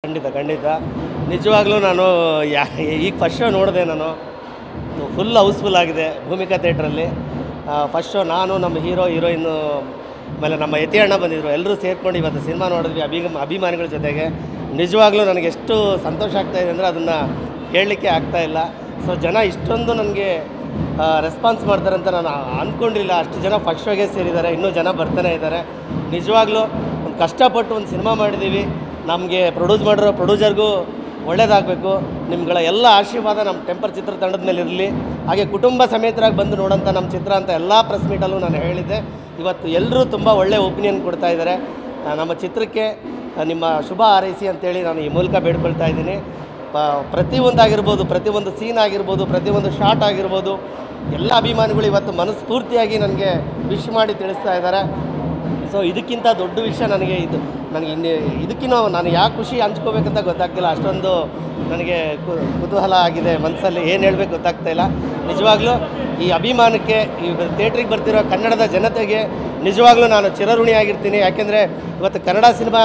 ಖಂಡಿತ ಖಂಡಿತ ನಿಜವಾಗ್ಲೂ ನಾನು ಯಾ ಈಗ ಫಸ್ಟ್ ಶೋ ನೋಡಿದೆ ನಾನು ಫುಲ್ ಹೌಸ್ಫುಲ್ ಆಗಿದೆ ಭೂಮಿಕಾ ಥಿಯೇಟ್ರಲ್ಲಿ ಫಸ್ಟ್ ಶೋ ನಾನು ನಮ್ಮ ಹೀರೋ ಹೀರೋಯಿನ್ನು ಆಮೇಲೆ ನಮ್ಮ ಯತಿ ಅಣ್ಣ ಬಂದಿದ್ದರು ಎಲ್ಲರೂ ಸೇರ್ಕೊಂಡು ಇವತ್ತು ಸಿನಿಮಾ ನೋಡಿದ್ವಿ ಅಭಿ ಅಭಿಮಾನಿಗಳ ಜೊತೆಗೆ ನಿಜವಾಗ್ಲೂ ನನಗೆ ಎಷ್ಟು ಸಂತೋಷ ಆಗ್ತಾ ಇದೆ ಅಂದರೆ ಅದನ್ನು ಹೇಳಲಿಕ್ಕೆ ಆಗ್ತಾ ಇಲ್ಲ ಸೊ ಜನ ಇಷ್ಟೊಂದು ನನಗೆ ರೆಸ್ಪಾನ್ಸ್ ಮಾಡ್ತಾರೆ ಅಂತ ನಾನು ಅಂದ್ಕೊಂಡಿಲ್ಲ ಅಷ್ಟು ಜನ ಫಸ್ಟ್ ಶೋಗೆ ಸೇರಿದ್ದಾರೆ ಇನ್ನೂ ಜನ ಬರ್ತಾನೆ ಇದ್ದಾರೆ ನಿಜವಾಗ್ಲೂ ಒಂದು ಕಷ್ಟಪಟ್ಟು ಒಂದು ಸಿನಿಮಾ ಮಾಡಿದ್ದೀವಿ ನಮಗೆ ಪ್ರೊಡ್ಯೂಸ್ ಮಾಡಿರೋ ಪ್ರೊಡ್ಯೂಸರ್ಗೂ ಒಳ್ಳೇದಾಗಬೇಕು ನಿಮ್ಗಳ ಎಲ್ಲ ಆಶೀರ್ವಾದ ನಮ್ಮ ಟೆಂಪರ್ ಚಿತ್ರತಂಡದ ಮೇಲೆ ಇರಲಿ ಹಾಗೆ ಕುಟುಂಬ ಸಮೇತರಾಗಿ ಬಂದು ನೋಡೋಂಥ ನಮ್ಮ ಚಿತ್ರ ಅಂತ ಎಲ್ಲ ಪ್ರೆಸ್ ಮೀಟಲ್ಲೂ ನಾನು ಹೇಳಿದ್ದೆ ಇವತ್ತು ಎಲ್ಲರೂ ತುಂಬ ಒಳ್ಳೆ ಒಪಿನಿಯನ್ ಕೊಡ್ತಾ ಇದ್ದಾರೆ ಆ, ನಮ್ಮ ಚಿತ್ರಕ್ಕೆ ಆ, ನಿಮ್ಮ ಶುಭ ಹಾರೈಸಿ ಅಂತೇಳಿ ನಾನು ಈ ಮೂಲಕ ಬೇಡ್ಕೊಳ್ತಾ ಇದ್ದೀನಿ ಪ ಪ್ರತಿಯೊಂದಾಗಿರ್ಬೋದು ಪ್ರತಿಯೊಂದು ಸೀನ್ ಆಗಿರ್ಬೋದು ಪ್ರತಿಯೊಂದು ಶಾಟ್ ಆಗಿರ್ಬೋದು ಎಲ್ಲ ಅಭಿಮಾನಿಗಳು ಇವತ್ತು ಮನಸ್ಫೂರ್ತಿಯಾಗಿ ನನಗೆ ವಿಶ್ ಮಾಡಿ ತಿಳಿಸ್ತಾ ಇದ್ದಾರೆ ಸೊ ಇದಕ್ಕಿಂತ ದೊಡ್ಡ ವಿಷಯ ನನಗೆ ಇದು ನನಗೆ ಇನ್ನು ಇದಕ್ಕಿಂತ ನಾನು ಯಾಕೆ ಖುಷಿ ಹಂಚ್ಕೋಬೇಕಂತ ಗೊತ್ತಾಗ್ತಿಲ್ಲ ಅಷ್ಟೊಂದು ನನಗೆ ಕು- ಕುತೂಹಲ ಆಗಿದೆ ಮನಸ್ಸಲ್ಲಿ ಏನು ಹೇಳಬೇಕು ಗೊತ್ತಾಗ್ತಾ ಇಲ್ಲ ನಿಜವಾಗ್ಲೂ ಈ ಅಭಿಮಾನಕ್ಕೆ ಈ ಥಿಯೇಟ್ರಿಗೆ ಬರ್ತಿರೋ ಕನ್ನಡದ ಜನತೆಗೆ ನಿಜವಾಗ್ಲೂ ನಾನು ಚಿರಋಣಿಯಾಗಿರ್ತೀನಿ ಯಾಕೆಂದರೆ ಇವತ್ತು ಕನ್ನಡ ಸಿನಿಮಾ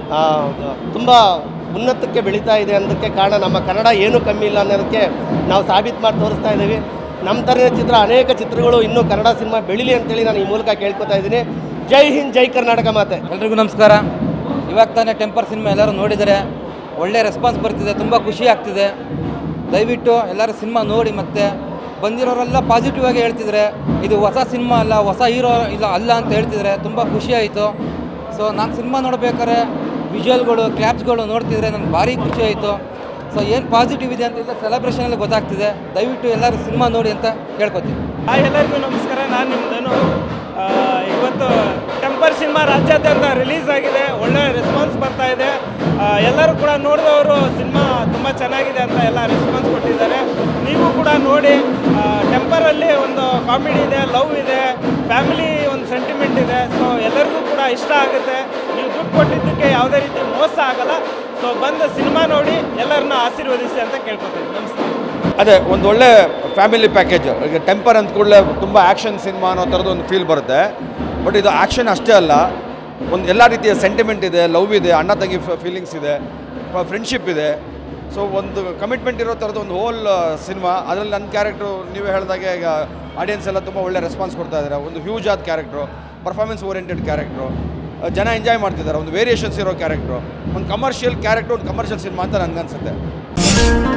ತುಂಬ ಉನ್ನತಕ್ಕೆ ಬೆಳೀತಾ ಇದೆ ಅನ್ನೋದಕ್ಕೆ ಕಾರಣ ನಮ್ಮ ಕನ್ನಡ ಏನೂ ಕಮ್ಮಿ ಇಲ್ಲ ಅನ್ನೋದಕ್ಕೆ ನಾವು ಸಾಬೀತು ಮಾಡಿ ತೋರಿಸ್ತಾ ಇದ್ದೀವಿ ನಮ್ಮ ಥರದ ಚಿತ್ರ ಅನೇಕ ಚಿತ್ರಗಳು ಇನ್ನೂ ಕನ್ನಡ ಸಿನಿಮಾ ಬೆಳೀಲಿ ಅಂತೇಳಿ ನಾನು ಈ ಮೂಲಕ ಕೇಳ್ಕೊತಾ ಇದ್ದೀನಿ ಜೈ ಹಿಂದ್ ಜೈ ಕರ್ನಾಟಕ ಮಾತೆ ಎಲ್ರಿಗೂ ನಮಸ್ಕಾರ ಇವಾಗ ತಾನೇ ಟೆಂಪರ್ ಸಿನಿಮಾ ಎಲ್ಲರೂ ನೋಡಿದ್ದಾರೆ ಒಳ್ಳೆ ರೆಸ್ಪಾನ್ಸ್ ಬರ್ತಿದೆ ತುಂಬ ಖುಷಿ ಆಗ್ತಿದೆ ದಯವಿಟ್ಟು ಎಲ್ಲರೂ ಸಿನಿಮಾ ನೋಡಿ ಮತ್ತೆ ಬಂದಿರೋರೆಲ್ಲ ಪಾಸಿಟಿವ್ ಆಗಿ ಹೇಳ್ತಿದ್ದಾರೆ ಇದು ಹೊಸ ಸಿನಿಮಾ ಅಲ್ಲ ಹೊಸ ಹೀರೋ ಇಲ್ಲ ಅಲ್ಲ ಅಂತ ಹೇಳ್ತಿದ್ದಾರೆ ತುಂಬ ಖುಷಿ ಆಯಿತು ಸೊ ನಾನು ಸಿನಿಮಾ ನೋಡ್ಬೇಕಾದ್ರೆ ವಿಜುವಲ್ಗಳು ಕ್ಲಾಪ್ಸ್ಗಳು ನೋಡ್ತಿದ್ರೆ ನನಗೆ ಭಾರಿ ಖುಷಿ ಆಯಿತು ಸೊ ಏನು ಪಾಸಿಟಿವ್ ಇದೆ ಅಂತ ಇಲ್ಲ ಸೆಲೆಬ್ರೇಷನಲ್ಲಿ ಗೊತ್ತಾಗ್ತಿದೆ ದಯವಿಟ್ಟು ಎಲ್ಲರೂ ಸಿನಿಮಾ ನೋಡಿ ಅಂತ ಕೇಳ್ಕೊತೀನಿ ಹಾಯ್ ಎಲ್ಲರಿಗೂ ನಮಸ್ಕಾರ ನಾನು ನಿಮ್ದನು ಆ, ಇವತ್ತು ಟೆಂಪರ್ ಸಿನಿಮಾ ರಾಜ್ಯಾದ್ಯಂತ ರಿಲೀಸ್ ಆಗಿದೆ ಒಳ್ಳೆ ರೆಸ್ಪಾನ್ಸ್ ಬರ್ತಾ ಇದೆ ಆ, ಎಲ್ಲರೂ ಕೂಡ ನೋಡಿದವರು ಸಿನಿಮಾ ತುಂಬ ಚೆನ್ನಾಗಿದೆ ಅಂತ ಎಲ್ಲ ರೆಸ್ಪಾನ್ಸ್ ಕೊಟ್ಟಿದ್ದಾರೆ ನೀವು ಕೂಡ ನೋಡಿ ಟೆಂಪರಲ್ಲಿ ಒಂದು ಕಾಮಿಡಿ ಇದೆ ಲವ್ ಇದೆ ಫ್ಯಾಮಿಲಿ ಒಂದು ಸೆಂಟಿಮೆಂಟ್ ಇದೆ ಸೊ ಎಲ್ಲರಿಗೂ ಕೂಡ ಇಷ್ಟ ಆಗುತ್ತೆ ನೀವು ದುಡ್ಡು ಕೊಟ್ಟಿದ್ದಕ್ಕೆ ಯಾವುದೇ ರೀತಿ ಮೋಸ ಆಗಲ್ಲ ಸೊ ಬಂದು ಸಿನಿಮಾ ನೋಡಿ ಎಲ್ಲರನ್ನ ಆಶೀರ್ವದಿಸಿ ಅಂತ ಕೇಳ್ಕೊತೀನಿ ನಮಸ್ತೆ ಅದೇ ಒಂದು ಒಳ್ಳೆ ಫ್ಯಾಮಿಲಿ ಪ್ಯಾಕೇಜ್ ಈಗ ಟೆಂಪರ್ ಅಂದ ಕೂಡಲೇ ತುಂಬ ಆ್ಯಕ್ಷನ್ ಸಿನಿಮಾ ಅನ್ನೋ ಥರದ್ದು ಒಂದು ಫೀಲ್ ಬರುತ್ತೆ ಬಟ್ ಇದು ಆ್ಯಕ್ಷನ್ ಅಷ್ಟೇ ಅಲ್ಲ ಒಂದು ಎಲ್ಲ ರೀತಿಯ ಸೆಂಟಿಮೆಂಟ್ ಇದೆ ಲವ್ ಇದೆ ಅಣ್ಣ ತಂಗಿ ಫೀಲಿಂಗ್ಸ್ ಇದೆ ಫ್ರೆಂಡ್ಶಿಪ್ ಇದೆ ಸೊ ಒಂದು ಕಮಿಟ್ಮೆಂಟ್ ಇರೋ ಥರದ್ದು ಒಂದು ಹೋಲ್ ಸಿನಿಮಾ ಅದರಲ್ಲಿ ನನ್ನ ಕ್ಯಾರೆಕ್ಟ್ರು ನೀವೇ ಹೇಳಿದಾಗೆ ಈಗ ಆಡಿಯನ್ಸ್ ಎಲ್ಲ ತುಂಬ ಒಳ್ಳೆ ರೆಸ್ಪಾನ್ಸ್ ಕೊಡ್ತಾ ಇದ್ದಾರೆ ಒಂದು ಹ್ಯೂಜ್ ಆದ ಕ್ಯಾರೆಕ್ಟ್ರು ಪರ್ಫಾರ್ಮೆನ್ಸ್ ಓರಿಯೆಂಟೆಡ್ ಕ್ಯಾರೆಕ್ಟ್ರು ಜನ ಎಂಜಾಯ್ ಮಾಡ್ತಿದ್ದಾರೆ ಒಂದು ವೇರಿಯೇಷನ್ಸ್ ಇರೋ ಕ್ಯಾರೆಕ್ಟ್ರು ಒಂದು ಕಮರ್ಷಿಯಲ್ ಕ್ಯಾರೆಕ್ಟ್ರು ಒಂದು ಕಮರ್ಷಿಯಲ್ ಸಿನಿಮಾ ಅಂತ ನನಗನ್ಸುತ್ತೆ